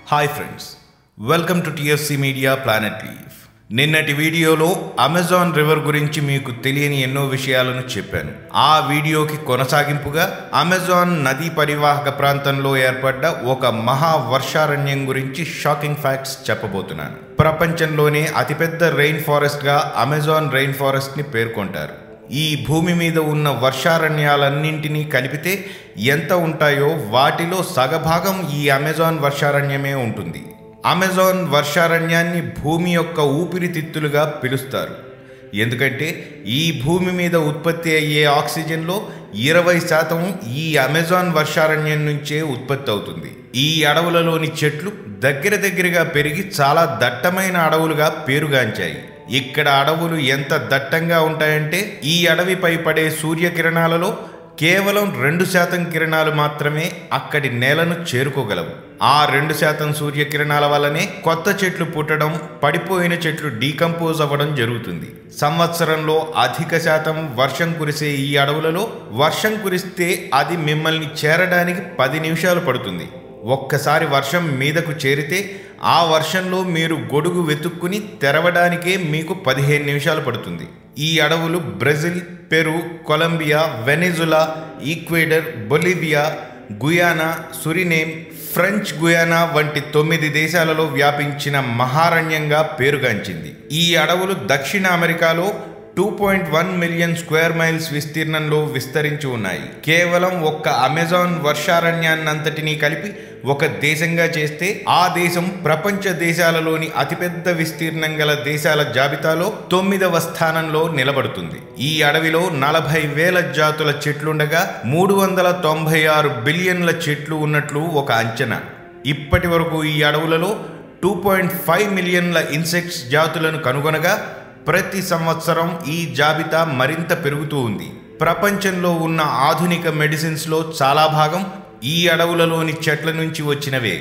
hi friends welcome to TFC media planet live నిన్నటి వీడియోలో Amazon river గురించి మీకు తెలియని ఎన్నో విషయాలను చెప్పాను ఆ వీడియోకి కొనసాగింపుగా అమెజాన్ నదీ పరివాహక ప్రాంతంలో ఏర్పడ్డ ఒక మహా వర్షారణ్యం గురించి షాకింగ్ ఫ్యాక్ట్స్ చెప్పబోతున్నాను ప్రపంచంలోనే అతిపెద్ద రెయిన్ ఫారెస్ట్గా అమెజాన్ రెయిన్ ఫారెస్ట్ని పేర్కొంటారు ఈ భూమి మీద ఉన్న వర్షారణ్యాలన్నింటినీ కలిపితే ఎంత ఉంటాయో వాటిలో సగభాగం ఈ అమెజాన్ వర్షారణ్యమే ఉంటుంది అమెజాన్ వర్షారణ్యాన్ని భూమి యొక్క ఊపిరితిత్తులుగా పిలుస్తారు ఎందుకంటే ఈ భూమి మీద ఉత్పత్తి అయ్యే ఆక్సిజన్లో ఇరవై శాతం ఈ అమెజాన్ వర్షారణ్యం నుంచే ఉత్పత్తి అవుతుంది ఈ అడవులలోని చెట్లు దగ్గర దగ్గరగా పెరిగి చాలా దట్టమైన అడవులుగా పేరుగాంచాయి ఇక్కడ అడవులు ఎంత దట్టంగా ఉంటాయంటే ఈ అడవిపై పడే సూర్యకిరణాలలో కేవలం రెండు శాతం కిరణాలు మాత్రమే అక్కడి నేలను చేరుకోగలవు ఆ రెండు శాతం సూర్యకిరణాల వల్లనే కొత్త చెట్లు పుట్టడం పడిపోయిన చెట్లు డీకంపోజ్ అవ్వడం జరుగుతుంది సంవత్సరంలో అధిక శాతం వర్షం కురిసే ఈ అడవులలో వర్షం కురిస్తే అది మిమ్మల్ని చేరడానికి పది నిమిషాలు పడుతుంది ఒక్కసారి వర్షం మీదకు చేరితే ఆ వర్షంలో మీరు గొడుగు వెతుక్కుని తెరవడానికే మీకు పదిహేను నిమిషాలు పడుతుంది ఈ అడవులు Brazil Peru Colombia Venezuela Ecuador Bolivia Guyana Suriname French Guiana వంటి తొమ్మిది దేశాలలో వ్యాపించిన మహారణ్యంగా పేరుగాంచింది ఈ అడవులు దక్షిణ అమెరికాలో two point one million square miles విస్తీర్ణంలో విస్తరించి ఉన్నాయి కేవలం ఒక్క అమెజాన్ వర్షారణ్యాన్నంతటినీ కలిపి ఒక దేశంగా చేస్తే ఆ దేశం ప్రపంచ దేశాలలోని అతిపెద్ద విస్తీర్ణం గల దేశాల జాబితాలో తొమ్మిదవ స్థానంలో నిలబడుతుంది ఈ అడవిలో నలభై వేల జాతుల చెట్లుండగా మూడు వందల తొంభై ఆరు బిలియన్ల చెట్లు ఉన్నట్లు ఒక అంచనా ఇప్పటి వరకు ఈ అడవులలో టూ పాయింట్ ఫైవ్ మిలియన్ల ఇన్సెక్ట్స్ జాతులను కనుగొనగా ప్రతి సంవత్సరం ఈ జాబితా మరింత పెరుగుతూ ఉంది ప్రపంచంలో ఉన్న ఆధునిక మెడిసిన్స్లో చాలా భాగం ఈ అడవులలోని చెట్ల నుంచి వచ్చినవే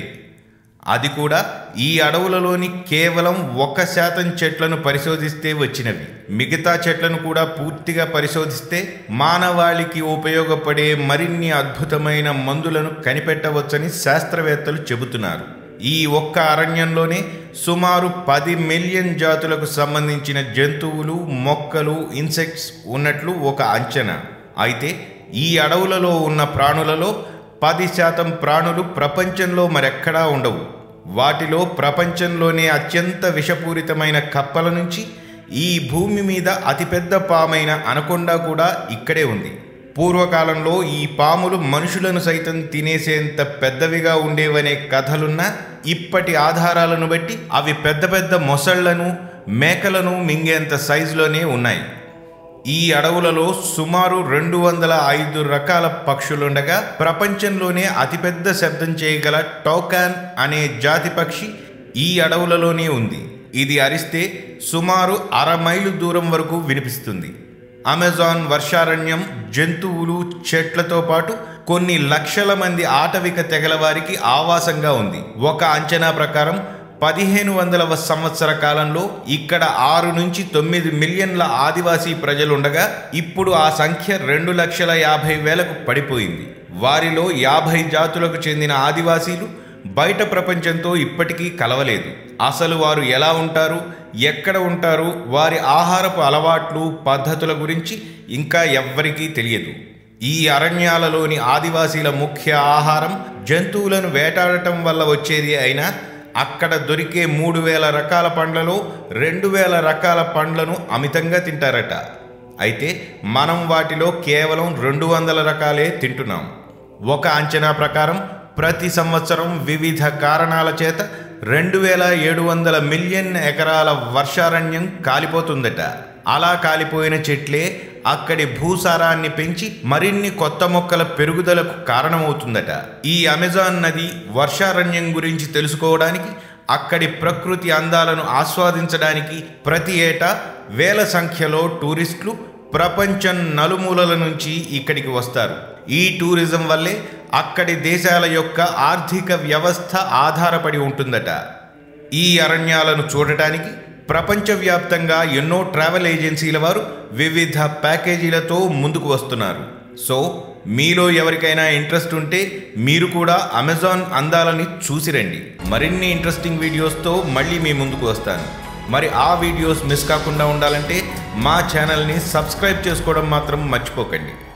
అది కూడా ఈ అడవులలోని కేవలం ఒక శాతం చెట్లను పరిశోధిస్తే వచ్చినవి మిగతా చెట్లను కూడా పూర్తిగా పరిశోధిస్తే మానవాళికి ఉపయోగపడే మరిన్ని అద్భుతమైన మందులను కనిపెట్టవచ్చని శాస్త్రవేత్తలు చెబుతున్నారు ఈ ఒక్క అరణ్యంలోనే సుమారు పది మిలియన్ జాతులకు సంబంధించిన జంతువులు మొక్కలు ఇన్సెక్ట్స్ ఉన్నట్లు ఒక అంచనా అయితే ఈ అడవులలో ఉన్న ప్రాణులలో పది శాతం ప్రాణులు ప్రపంచంలో మరెక్కడా ఉండవు వాటిలో ప్రపంచంలోనే అత్యంత విషపూరితమైన కప్పల నుంచి ఈ భూమి మీద అతిపెద్ద పామైన అనకొండ కూడా ఇక్కడే ఉంది పూర్వకాలంలో ఈ పాములు మనుషులను సైతం తినేసేంత పెద్దవిగా ఉండేవనే కథలున్నా ఇప్పటి ఆధారాలను బట్టి అవి పెద్ద పెద్ద మొసళ్లను మేకలను మింగేంత సైజులోనే ఉన్నాయి ఈ అడవులలో సుమారు రెండు వందల ఐదు రకాల పక్షులుండగా ప్రపంచంలోనే అతిపెద్ద శబ్దం చేయగల టోకాన్ అనే జాతి పక్షి ఈ అడవులలోనే ఉంది ఇది అరిస్తే సుమారు అర మైలు దూరం వరకు వినిపిస్తుంది అమెజాన్ వర్షారణ్యం జంతువులు చెట్లతో పాటు కొన్ని లక్షల మంది ఆటవిక తెగల వారికి ఆవాసంగా ఉంది ఒక అంచనా ప్రకారం పదిహేను వందలవ సంవత్సర కాలంలో ఇక్కడ ఆరు నుంచి తొమ్మిది మిలియన్ల ఆదివాసీ ప్రజలుండగా ఇప్పుడు ఆ సంఖ్య రెండు లక్షల యాభై వేలకు పడిపోయింది వారిలో యాభై జాతులకు చెందిన ఆదివాసీలు బయట ప్రపంచంతో ఇప్పటికీ కలవలేదు అసలు వారు ఎలా ఉంటారు ఎక్కడ ఉంటారు వారి ఆహారపు అలవాట్లు పద్ధతుల గురించి ఇంకా ఎవ్వరికీ తెలియదు ఈ అరణ్యాలలోని ఆదివాసీల ముఖ్య ఆహారం జంతువులను వేటాడటం వల్ల వచ్చేది అయినా అక్కడ దొరికే మూడు వేల రకాల పండ్లలో రెండు వేల రకాల పండ్లను అమితంగా తింటారట అయితే మనం వాటిలో కేవలం రెండు వందల రకాలే తింటున్నాం ఒక అంచనా ప్రకారం ప్రతి సంవత్సరం వివిధ కారణాల చేత రెండు వేల ఏడు వందల మిలియన్ ఎకరాల వర్షారణ్యం కాలిపోతుందట అలా కాలిపోయిన చెట్లే అక్కడి భూసారాన్ని పెంచి మరిన్ని కొత్త మొక్కల పెరుగుదలకు కారణమవుతుందట ఈ అమెజాన్ నది వర్షారణ్యం గురించి తెలుసుకోవడానికి అక్కడి ప్రకృతి అందాలను ఆస్వాదించడానికి ప్రతి ఏటా వేల సంఖ్యలో టూరిస్టులు ప్రపంచం నలుమూలల నుంచి ఇక్కడికి వస్తారు ఈ టూరిజం వల్లే అక్కడి దేశాల యొక్క ఆర్థిక వ్యవస్థ ఆధారపడి ఉంటుందట ఈ అరణ్యాలను చూడటానికి ప్రపంచవ్యాప్తంగా ఎన్నో ట్రావెల్ ఏజెన్సీల వారు వివిధ ప్యాకేజీలతో ముందుకు వస్తున్నారు సో మీలో ఎవరికైనా ఇంట్రెస్ట్ ఉంటే మీరు కూడా అమెజాన్ అందాలని చూసిరండి మరిన్ని ఇంట్రెస్టింగ్ వీడియోస్తో మళ్ళీ మీ ముందుకు వస్తాను మరి ఆ వీడియోస్ మిస్ కాకుండా ఉండాలంటే మా ఛానల్ని సబ్స్క్రైబ్ చేసుకోవడం మాత్రం మర్చిపోకండి